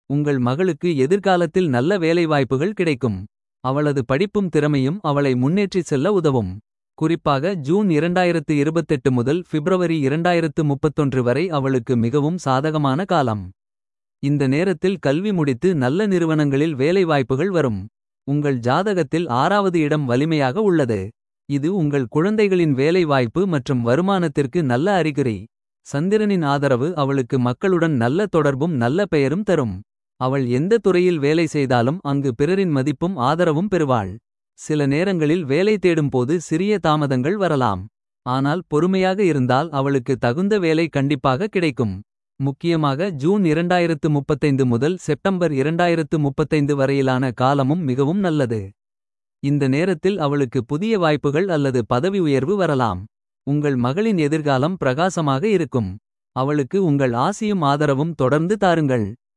உங்கள் மகளுக்கு எதிர்காலத்தில் நல்ல வேலைவாய்ப்புகள் கிடைக்கும். அவளது படிப்பும் திறமையும் அவளை முன்னேற்றிச் செல்ல உதவும். குறிப்பாக ஜூன் 2028 முதல் பிப்ரவரி 2031 வரை அவளுக்கு மிகவும் சாதகமான காலம். இந்த நேரத்தில் கல்வி முடித்து நல்ல நிறுவனங்களில் வேலைவாய்ப்புகள் வரும். உங்கள் ஜாதகத்தில் ஆறாவது இடம் வலிமையாக உள்ளது. இது உங்கள் குழந்தைகளின் வேலைவாய்ப்பு மற்றும் வருமானத்திற்கு நல்ல அறிகுறி. சந்திரனின் ஆதரவு அவளுக்கு மக்களுடன் நல்ல தொடர்பும் நல்ல பெயரும் தரும். அவள் எந்த துறையில் வேலை செய்தாலும் அங்கு பிறரின் மதிப்பும் ஆதரவும் பெறுவாள். சில நேரங்களில் வேலை தேடும்போது சிறிய தாமதங்கள் வரலாம். ஆனால் பொறுமையாக இருந்தால் அவளுக்கு தகுந்த வேலை கண்டிப்பாக கிடைக்கும். முக்கியமாக ஜூன் 2035 முதல் செப்டம்பர் 2035 வரையிலான காலமும் மிகவும் நல்லது. இந்த நேரத்தில் அவளுக்கு புதிய வாய்ப்புகள் அல்லது பதவி உயர்வு வரலாம். உங்கள் மகளின் எதிர்காலம் பிரகாசமாக இருக்கும். அவளுக்கு உங்கள் ஆசியும் ஆதரவும் தொடர்ந்து தாருங்கள்.